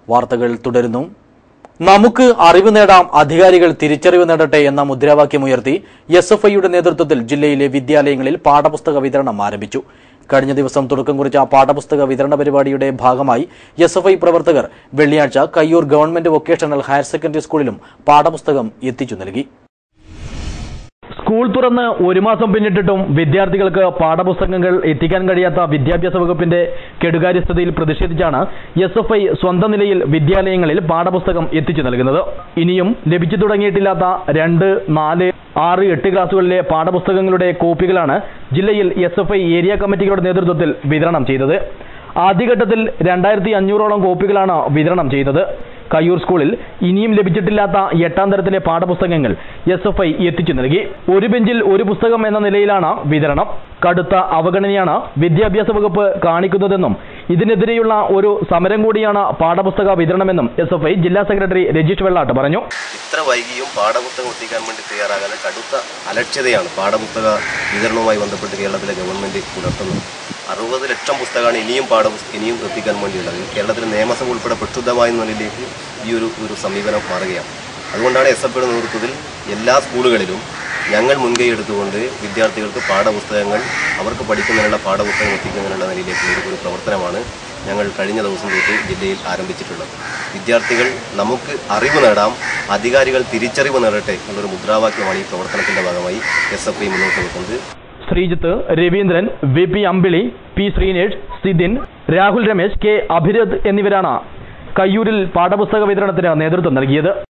വാർത്തകൾ തുടരുന്നു നമുക്ക് അറിവ് നേടാം അധികാരികൾ തിരിച്ചറിവ് നേടട്ടെ എന്ന മുദ്രാവാക്യമുയർത്തി എസ് എഫ് ഐയുടെ നേതൃത്വത്തിൽ ജില്ലയിലെ വിദ്യാലയങ്ങളിൽ പാഠപുസ്തക വിതരണം ആരംഭിച്ചു കഴിഞ്ഞ ദിവസം തുടക്കം കുറിച്ച പാഠപുസ്തക വിതരണ പരിപാടിയുടെ ഭാഗമായി എസ് എഫ് ഐ പ്രവർത്തകർ വെള്ളിയാഴ്ച Kayyur government vocational higher secondary സ്കൂളിലും പാഠപുസ്തകം എത്തിച്ചു നൽകി സ്കൂൾ തുറന്ന് ഒരു മാസം പിന്നിട്ടിട്ടും വിദ്യാർത്ഥികൾക്ക് പാഠപുസ്തകങ്ങൾ എത്തിക്കാൻ കഴിയാത്ത വിദ്യാഭ്യാസ വകുപ്പിന്റെ കെടുകാര്യസ്ഥതയിൽ പ്രതിഷേധിച്ചാണ് എസ് എഫ് ഐ സ്വന്തം നിലയിൽ വിദ്യാലയങ്ങളിൽ പാഠപുസ്തകം എത്തിച്ചു നൽകുന്നത് ഇനിയും ലഭിച്ചു തുടങ്ങിയിട്ടില്ലാത്ത രണ്ട് നാല് ആറ് എട്ട് ക്ലാസുകളിലെ പാഠപുസ്തകങ്ങളുടെ കോപ്പികളാണ് ജില്ലയിൽ എസ് എഫ് ഐ ഏരിയ കമ്മിറ്റികളുടെ നേതൃത്വത്തിൽ വിതരണം ചെയ്തത് ആദ്യഘട്ടത്തിൽ രണ്ടായിരത്തി അഞ്ഞൂറോളം കോപ്പികളാണ് വിതരണം ചെയ്തത് കയ്യൂർ സ്കൂളിൽ ഇനിയും ലഭിച്ചിട്ടില്ലാത്ത എട്ടാം തരത്തിലെ പാഠപുസ്തകങ്ങൾ എസ് എഫ് ഐ എത്തിച്ചു നൽകി ഒരു ബെഞ്ചിൽ ഒരു പുസ്തകം എന്ന നിലയിലാണ് വിതരണം കടുത്ത അവഗണനയാണ് വിദ്യാഭ്യാസ വകുപ്പ് കാണിക്കുന്നതെന്നും ഇതിനെതിരെയുള്ള ഒരു സമരം കൂടിയാണ് പാഠപുസ്തക വിതരണമെന്നും എസ് എഫ് ഐ ജില്ലാ സെക്രട്ടറി രജീഷ് വെള്ളാട്ട് പറഞ്ഞു ഇത്ര വൈകിയും പാഠപുസ്തകം എത്തിക്കാൻ വേണ്ടി തയ്യാറാകാതെ കടുത്ത അലക്ഷ്യതയാണ് പാഠപുസ്തക വിതരണവുമായി ബന്ധപ്പെട്ട് കേരളത്തിലെ ഗവൺമെന്റ് പുലർത്തുന്നത് അറുപത് ലക്ഷം പുസ്തകമാണ് ഇനിയും പാഠപുസ്തകം ഇനിയും എത്തിക്കാൻ വേണ്ടിയുള്ളത് കേരളത്തിലെ നിയമസഭ ഉൾപ്പെടെ പ്രക്ഷുബ്ധമായ നിലയിലേക്ക് ഈ ഒരു ഒരു സമീപനം മാറുകയാണ് അതുകൊണ്ടാണ് എസ് എഫ് ഐയുടെ നേതൃത്വത്തിൽ എല്ലാ സ്കൂളുകളിലും ഞങ്ങൾ മുൻകൈ എടുത്തുകൊണ്ട് വിദ്യാർത്ഥികൾക്ക് പാഠപുസ്തകങ്ങൾ അവർക്ക് പഠിക്കുന്നതിനുള്ള പാഠപുസ്തകം എത്തിക്കുന്നതിനുള്ള നിലയിലേക്കുള്ള ഒരു- ഒരു പ്രവർത്തനമാണ് ഞങ്ങൾ കഴിഞ്ഞ ദിവസം തൊട്ട് ജില്ലയിൽ ആരംഭിച്ചിട്ടുള്ളത് വിദ്യാർത്ഥികൾ നമുക്ക് അറിവ് നേടാം അധികാരികൾ തിരിച്ചറിവ് നേടട്ടെ എന്നുള്ളൊരു മുദ്രാവാക്യമാണ് ഈ പ്രവർത്തനത്തിന്റെ ഭാഗമായി എസ് എഫ് ഐ മുന്നോട്ട് വെക്കുന്നത് Sreejith Raveendran V P Ambili P Sreenesh Sidin Rahul Ramesh K Abhirath എന്നിവരാണ് കയ്യൂരിൽ പാഠപുസ്തക വിതരണത്തിന് നേതൃത്വം നൽകിയത്